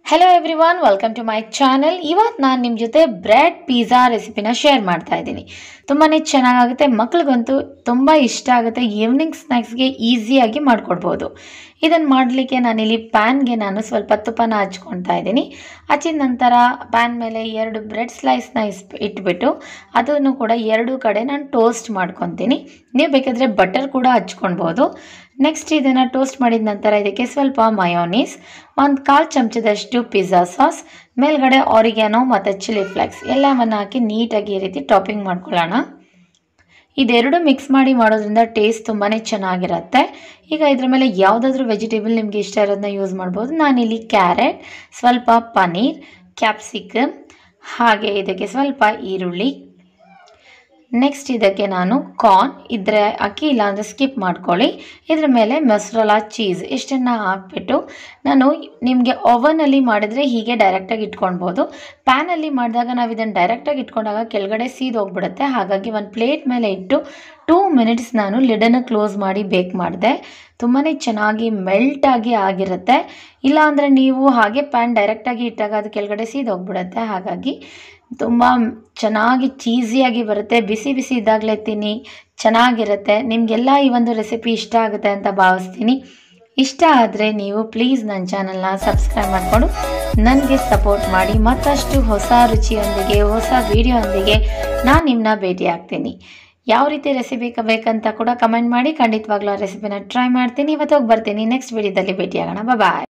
hello everyone welcome to my channel ಇವತ್ತು ನಾನು ನಿಮ್ಮ ಜೊತೆ ಬ್ರೆಡ್ ಪಿಜ್ಜಾ ರೆಸಿಪಿನ ಶೇರ್ ಮಾಡ್ತಾ ಇದ್ದೀನಿ ತುಂಬಾ ಚೆನ್ನಾಗಾಗುತ್ತೆ ಮಕ್ಳಿಗಂತೂ ತುಂಬ ಇಷ್ಟ ಆಗುತ್ತೆ ಈವ್ನಿಂಗ್ ಸ್ನ್ಯಾಕ್ಸ್ಗೆ ಈಸಿಯಾಗಿ ಮಾಡಿಕೊಡ್ಬೋದು ಇದನ್ನು ಮಾಡಲಿಕ್ಕೆ ನಾನಿಲ್ಲಿ ಪ್ಯಾನ್ಗೆ ನಾನು ಸ್ವಲ್ಪ ತುಪ್ಪನ ಹಚ್ಕೊಳ್ತಾ ಇದ್ದೀನಿ ಹಚ್ಚಿದ ನಂತರ ಪ್ಯಾನ್ ಮೇಲೆ ಎರಡು ಬ್ರೆಡ್ ಸ್ಲೈಸ್ನ ಇಸ್ ಇಟ್ಬಿಟ್ಟು ಅದನ್ನು ಕೂಡ ಎರಡೂ ಕಡೆ ನಾನು ಟೋಸ್ಟ್ ಮಾಡ್ಕೊತೀನಿ ನೀವು ಬೇಕಾದರೆ ಬಟರ್ ಕೂಡ ಹಚ್ಕೊಳ್ಬೋದು ನೆಕ್ಸ್ಟ್ ಇದನ್ನು ಟೋಸ್ಟ್ ಮಾಡಿದ ನಂತರ ಇದಕ್ಕೆ ಸ್ವಲ್ಪ ಮಯೋನೀಸ್ ಒಂದು ಕಾಲು ಚಮಚದಷ್ಟು ಪಿಜ್ಜಾ ಸಾಸ್ ಮೇಲ್ಗಡೆ ಆರಿಗ್ಯಾನೋ ಮತ್ತು ಚಿಲ್ಲಿ ಫ್ಲೆಕ್ಸ್ ಎಲ್ಲವನ್ನು ಹಾಕಿ ನೀಟಾಗಿ ಈ ರೀತಿ ಟಾಪಿಂಗ್ ಮಾಡ್ಕೊಳ್ಳೋಣ ಇದೆರಡು ಮಿಕ್ಸ್ ಮಾಡಿ ಮಾಡೋದ್ರಿಂದ ಟೇಸ್ಟ್ ತುಂಬಾ ಚೆನ್ನಾಗಿರುತ್ತೆ ಈಗ ಇದ್ರ ಮೇಲೆ ಯಾವುದಾದ್ರೂ ವೆಜಿಟೇಬಲ್ ನಿಮಗೆ ಇಷ್ಟ ಇರೋದನ್ನ ಯೂಸ್ ಮಾಡ್ಬೋದು ನಾನಿಲ್ಲಿ ಕ್ಯಾರೆಟ್ ಸ್ವಲ್ಪ ಪನ್ನೀರ್ ಕ್ಯಾಪ್ಸಿಕಮ್ ಹಾಗೆ ಇದಕ್ಕೆ ಸ್ವಲ್ಪ ಈರುಳ್ಳಿ ನೆಕ್ಸ್ಟ್ ಇದಕ್ಕೆ ನಾನು ಕಾರ್ನ್ ಇದ್ರೆ ಅಕ್ಕಿ ಇಲ್ಲಾಂದರೆ ಸ್ಕಿಪ್ ಮಾಡ್ಕೊಳ್ಳಿ ಇದ್ರ ಮೇಲೆ ಮೊಸರಲ್ಲ ಚೀಸ್ ಇಷ್ಟನ್ನು ಹಾಕ್ಬಿಟ್ಟು ನಾನು ನಿಮಗೆ ಓವನಲ್ಲಿ ಮಾಡಿದರೆ ಹೀಗೆ ಡೈರೆಕ್ಟಾಗಿ ಇಟ್ಕೊಳ್ಬೋದು ಪ್ಯಾನಲ್ಲಿ ಮಾಡಿದಾಗ ನಾವು ಇದನ್ನು ಡೈರೆಕ್ಟಾಗಿ ಇಟ್ಕೊಂಡಾಗ ಕೆಳಗಡೆ ಸೀದೋಗ್ಬಿಡುತ್ತೆ ಹಾಗಾಗಿ ಒಂದು ಪ್ಲೇಟ್ ಮೇಲೆ ಇಟ್ಟು ಟೂ ಮಿನಿಟ್ಸ್ ನಾನು ಲಿಡನ್ನು ಕ್ಲೋಸ್ ಮಾಡಿ ಬೇಕ್ ಮಾಡಿದೆ ತುಂಬಾ ಚೆನ್ನಾಗಿ ಮೆಲ್ಟಾಗಿ ಆಗಿರುತ್ತೆ ಇಲ್ಲಾಂದರೆ ನೀವು ಹಾಗೆ ಪ್ಯಾನ್ ಡೈರೆಕ್ಟಾಗಿ ಇಟ್ಟಾಗ ಅದು ಕೆಳಗಡೆ ಸೀದೋಗ್ಬಿಡುತ್ತೆ ಹಾಗಾಗಿ ತುಂಬ ಚೆನ್ನಾಗಿ ಚೀಸಿಯಾಗಿ ಬರುತ್ತೆ ಬಿಸಿ ಬಿಸಿ ಇದ್ದಾಗಲೇ ತಿನ್ನಿ ಚೆನ್ನಾಗಿರುತ್ತೆ ನಿಮಗೆಲ್ಲ ಈ ಒಂದು ರೆಸಿಪಿ ಇಷ್ಟ ಆಗುತ್ತೆ ಅಂತ ಭಾವಿಸ್ತೀನಿ ಇಷ್ಟ ಆದರೆ ನೀವು ಪ್ಲೀಸ್ ನನ್ನ ಚಾನಲ್ನ ಸಬ್ಸ್ಕ್ರೈಬ್ ಮಾಡಿಕೊಂಡು ನನಗೆ ಸಪೋರ್ಟ್ ಮಾಡಿ ಮತ್ತಷ್ಟು ಹೊಸ ರುಚಿಯೊಂದಿಗೆ ಹೊಸ ವಿಡಿಯೋಂದಿಗೆ ನಾನು ನಿಮ್ಮನ್ನ ಭೇಟಿ ಆಗ್ತೀನಿ ಯಾವ ರೀತಿ ರೆಸಿಪಿ ಬೇಕಂತ ಕೂಡ ಕಮೆಂಟ್ ಮಾಡಿ ಖಂಡಿತವಾಗ್ಲೂ ಆ ರೆಸಿಪಿನ ಟ್ರೈ ಮಾಡ್ತೀನಿ ಇವತ್ತು ಹೋಗಿ ಬರ್ತೀನಿ ನೆಕ್ಸ್ಟ್ ವಿಡಿಯೋದಲ್ಲಿ ಭೇಟಿಯಾಗೋಣ ಬಾಯ್